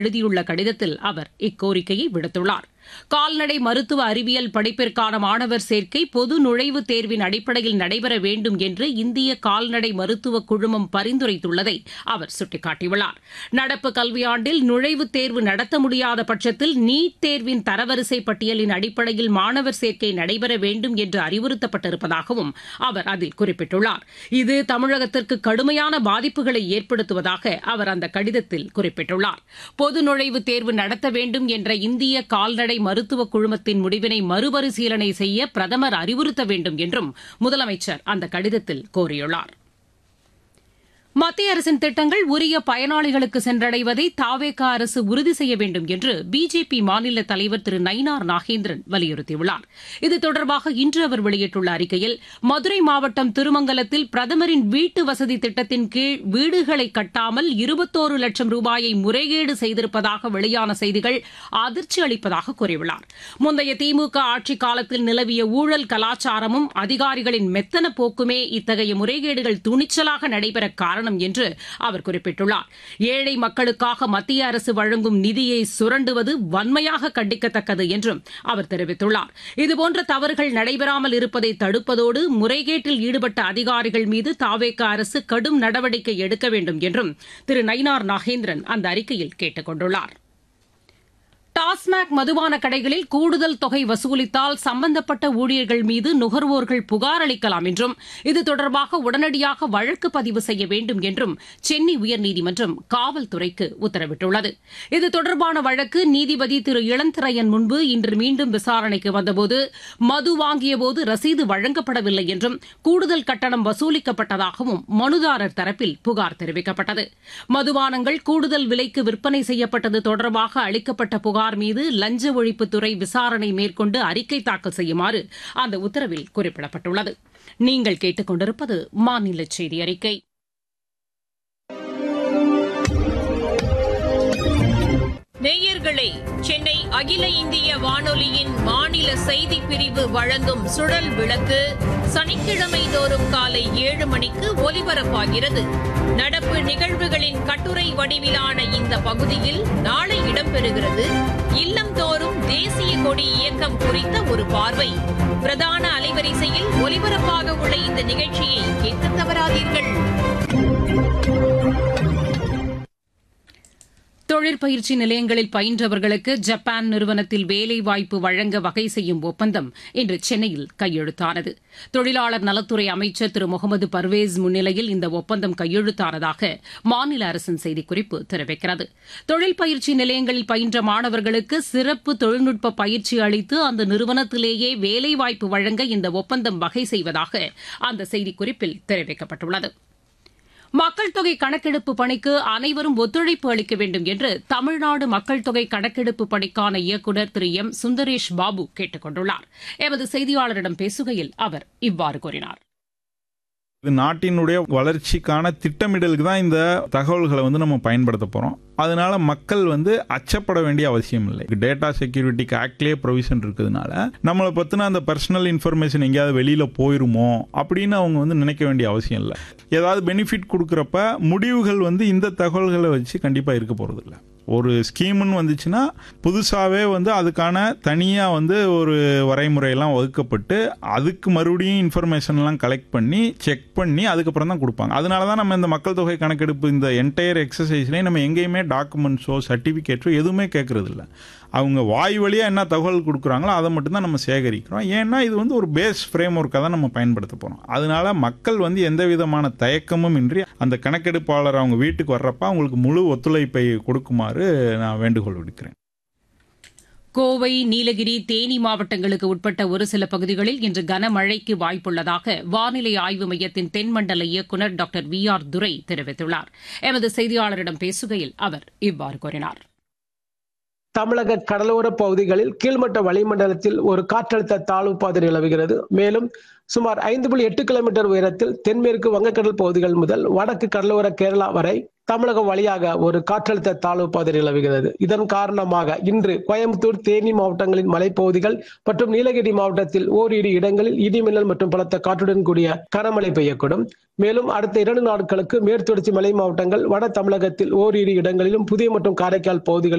எழுதியுள்ள கடிதத்தில் அவர் இக்கோரிக்கையை விடுத்துள்ளார் கால்நடை மருத்துவ அறிவியல் படிப்பிற்கான மாணவர் சேர்க்கை பொது நுழைவுத் தேர்வின் அடிப்படையில் நடைபெற வேண்டும் என்று இந்திய கால்நடை மருத்துவ குழுமம் பரிந்துரைத்துள்ளதை அவர் சுட்டிக்காட்டியுள்ளார் நடப்பு கல்வியாண்டில் நுழைவுத் தேர்வு நடத்த முடியாத பட்சத்தில் நீட் தேர்வின் தரவரிசை பட்டியலின் அடிப்படையில் மாணவர் சேர்க்கை நடைபெற வேண்டும் என்று அறிவுறுத்தப்பட்டிருப்பதாகவும் அவர் அதில் குறிப்பிட்டுள்ளார் இது தமிழகத்திற்கு கடுமையான பாதிப்புகளை ஏற்படுத்துவதாக அவர் அந்த கடிதத்தில் குறிப்பிட்டுள்ளார் பொது நுழைவுத் தேர்வு நடத்த வேண்டும் என்ற இந்திய கால்நடை மருத்துவ குழுமத்தின் முடிவினை மறுபரிசீலனை செய்ய பிரதமர் அறிவுறுத்த வேண்டும் என்றும் முதலமைச்சர் அந்த கடிதத்தில் கோரியுள்ளார் மத்திய அரசின் திட்டங்கள் உரிய பயனாளிகளுக்கு சென்றடைவதை தாவேகா அரசு உறுதி செய்ய வேண்டும் என்று பிஜேபி மாநில தலைவர் திரு நயினார் நாகேந்திரன் வலியுறுத்தியுள்ளார் இது தொடர்பாக இன்று அவர் வெளியிட்டுள்ள அறிக்கையில் மதுரை மாவட்டம் திருமங்கலத்தில் பிரதமரின் வீட்டு வசதி திட்டத்தின் கீழ் வீடுகளை கட்டாமல் இருபத்தோரு லட்சம் ரூபாயை முறைகேடு செய்திருப்பதாக வெளியான செய்திகள் அதிர்ச்சி அளிப்பதாக கூறியுள்ளார் முந்தைய திமுக ஆட்சிக் காலத்தில் நிலவிய ஊழல் கலாச்சாரமும் அதிகாரிகளின் மெத்தன போக்குமே இத்தகைய முறைகேடுகள் துணிச்சலாக நடைபெற காரணம் என்று அவர் குறிப்பிட்டுள்ளார் ஏழை மக்களுக்காக மத்திய அரசு வழங்கும் நிதியை சுரண்டுவது வன்மையாக கண்டிக்கத்தக்கது என்றும் அவர் தெரிவித்துள்ளார் இதுபோன்ற தவறுகள் நடைபெறாமல் இருப்பதை தடுப்பதோடு முறைகேட்டில் ஈடுபட்ட அதிகாரிகள் மீது தாவேக அரசு கடும் நடவடிக்கை எடுக்க வேண்டும் என்றும் திரு நயினார் நாகேந்திரன் அந்த அறிக்கையில் கேட்டுக் கொண்டுள்ளார் டாஸ்மாக் மதுபான கடைகளில் கூடுதல் தொகை வசூலித்தால் சம்பந்தப்பட்ட ஊழியர்கள் மீது நுகர்வோர்கள் புகார் அளிக்கலாம் என்றும் இது தொடர்பாக உடனடியாக வழக்கு பதிவு செய்ய வேண்டும் என்றும் சென்னை உயர்நீதிமன்றம் காவல்துறைக்கு உத்தரவிட்டுள்ளது இது தொடர்பான வழக்கு நீதிபதி திரு இளந்திரையன் முன்பு இன்று மீண்டும் விசாரணைக்கு வந்தபோது மது வாங்கியபோது ரசீது வழங்கப்படவில்லை என்றும் கூடுதல் கட்டணம் வசூலிக்கப்பட்டதாகவும் மனுதாரர் தரப்பில் புகார் தெரிவிக்கப்பட்டது மதுபானங்கள் கூடுதல் விலைக்கு விற்பனை செய்யப்பட்டது தொடர்பாக அளிக்கப்பட்ட புகார் புகார் மீது லஞ்ச ஒழிப்புத்துறை விசாரணை மேற்கொண்டு அறிக்கை தாக்கல் செய்யுமாறு அந்த உத்தரவில் குறிப்பிடப்பட்டுள்ளது நீங்கள் கேட்டுக்கொண்டிருப்பது மாநில செய்தி அறிக்கை நேயர்களே சென்னை அகில இந்திய வானொலியின் மாநில செய்தி பிரிவு வழங்கும் சுழல் விளக்கு சனிக்கிழமை தோறும் காலை ஏழு மணிக்கு ஒலிபரப்பாகிறது நடப்பு நிகழ்வுகளின் கட்டுரை வடிவிலான இந்த பகுதியில் நாளை இடம்பெறுகிறது இல்லந்தோறும் தேசிய கொடி இயக்கம் குறித்த ஒரு பார்வை பிரதான அலைவரிசையில் ஒலிபரப்பாக உள்ள இந்த நிகழ்ச்சியை கேட்க தவறாதீர்கள் தொழிற்பயிற்சி நிலையங்களில் பயின்றவர்களுக்கு ஜப்பான் நிறுவனத்தில் வேலைவாய்ப்பு வழங்க வகை செய்யும் ஒப்பந்தம் இன்று சென்னையில் கையெழுத்தானது தொழிலாளர் நலத்துறை அமைச்சர் திரு முகமது பர்வேஸ் முன்னிலையில் இந்த ஒப்பந்தம் கையெழுத்தானதாக மாநில அரசின் செய்திக்குறிப்பு தெரிவிக்கிறது தொழில் பயிற்சி நிலையங்களில் பயின்ற மாணவர்களுக்கு சிறப்பு தொழில்நுட்ப பயிற்சி அளித்து அந்த நிறுவனத்திலேயே வேலைவாய்ப்பு வழங்க இந்த ஒப்பந்தம் வகை செய்வதாக அந்த செய்திக்குறிப்பில் தெரிவிக்கப்பட்டுள்ளது மக்கள் தொகை கணக்கெடுப்பு பணிக்கு அனைவரும் ஒத்துழைப்பு அளிக்க வேண்டும் என்று தமிழ்நாடு மக்கள் தொகை கணக்கெடுப்பு பணிக்கான இயக்குநர் திரு எம் சுந்தரேஷ் பாபு கேட்டுக் கொண்டுள்ளார் எமது செய்தியாளரிடம் பேசுகையில் அவர் இவ்வாறு கூறினார் இது நாட்டினுடைய வளர்ச்சிக்கான திட்டமிடலுக்கு தான் இந்த தகவல்களை வந்து நம்ம பயன்படுத்த போகிறோம் அதனால மக்கள் வந்து அச்சப்பட வேண்டிய அவசியம் இல்லை டேட்டா செக்யூரிட்டிக்கு ஆக்ட்லேயே ப்ரொவிஷன் இருக்கிறதுனால நம்மளை பற்றின அந்த பர்சனல் இன்ஃபர்மேஷன் எங்கேயாவது வெளியில் போயிருமோ அப்படின்னு அவங்க வந்து நினைக்க வேண்டிய அவசியம் இல்லை ஏதாவது பெனிஃபிட் கொடுக்குறப்ப முடிவுகள் வந்து இந்த தகவல்களை வச்சு கண்டிப்பாக இருக்க போகிறது இல்லை ஒரு ஸ்கீம்னு வந்துச்சுன்னா புதுசாகவே வந்து அதுக்கான தனியாக வந்து ஒரு வரைமுறையெல்லாம் வகுக்கப்பட்டு அதுக்கு மறுபடியும் இன்ஃபர்மேஷன்லாம் கலெக்ட் பண்ணி செக் பண்ணி அதுக்கப்புறம் தான் கொடுப்பாங்க அதனால தான் நம்ம இந்த மக்கள் தொகை கணக்கெடுப்பு இந்த என்டையர் எக்ஸசைஸ்லேயே நம்ம எங்கேயுமே டாக்குமெண்ட்ஸோ சர்டிஃபிகேட்டோ எதுவுமே கேட்கறது இல்லை அவங்க வாய் வழியாக என்ன தகவல் கொடுக்குறாங்களோ அதை மட்டும்தான் நம்ம சேகரிக்கிறோம் ஏன்னா இது வந்து ஒரு பேஸ் ஃப்ரேம் ஒர்க்காக தான் நம்ம பயன்படுத்த போகிறோம் அதனால மக்கள் வந்து எந்த விதமான தயக்கமும் இன்றி அந்த கணக்கெடுப்பாளர் அவங்க வீட்டுக்கு வர்றப்ப அவங்களுக்கு முழு ஒத்துழைப்பை கொடுக்குமாறு நான் வேண்டுகோள் விடுக்கிறேன் கோவை நீலகிரி தேனி மாவட்டங்களுக்கு உட்பட்ட ஒரு சில பகுதிகளில் இன்று கனமழைக்கு வாய்ப்புள்ளதாக வானிலை ஆய்வு மையத்தின் தென்மண்டல இயக்குநர் டாக்டர் வி ஆர் துரை தெரிவித்துள்ளார் எமது செய்தியாளரிடம் பேசுகையில் அவர் இவ்வாறு கூறினார் தமிழக கடலோர பகுதிகளில் கீழ்மட்ட வளிமண்டலத்தில் ஒரு காற்றழுத்த தாழ்வு பாதை நிலவுகிறது மேலும் சுமார் ஐந்து புள்ளி எட்டு கிலோமீட்டர் உயரத்தில் தென்மேற்கு வங்கக்கடல் பகுதிகள் முதல் வடக்கு கடலோர கேரளா வரை தமிழகம் வழியாக ஒரு காற்றழுத்த தாழ்வு பாதை நிலவுகிறது இதன் காரணமாக இன்று கோயம்புத்தூர் தேனி மாவட்டங்களின் மலைப்பகுதிகள் மற்றும் நீலகிரி மாவட்டத்தில் ஓரிரு இடங்களில் இடிமின்னல் மற்றும் பலத்த காற்றுடன் கூடிய கனமழை பெய்யக்கூடும் மேலும் அடுத்த இரண்டு நாட்களுக்கு மேற்தொடர்ச்சி மலை மாவட்டங்கள் வட தமிழகத்தில் ஓரிரு இடங்களிலும் புதிய மற்றும் காரைக்கால் பகுதிகளில்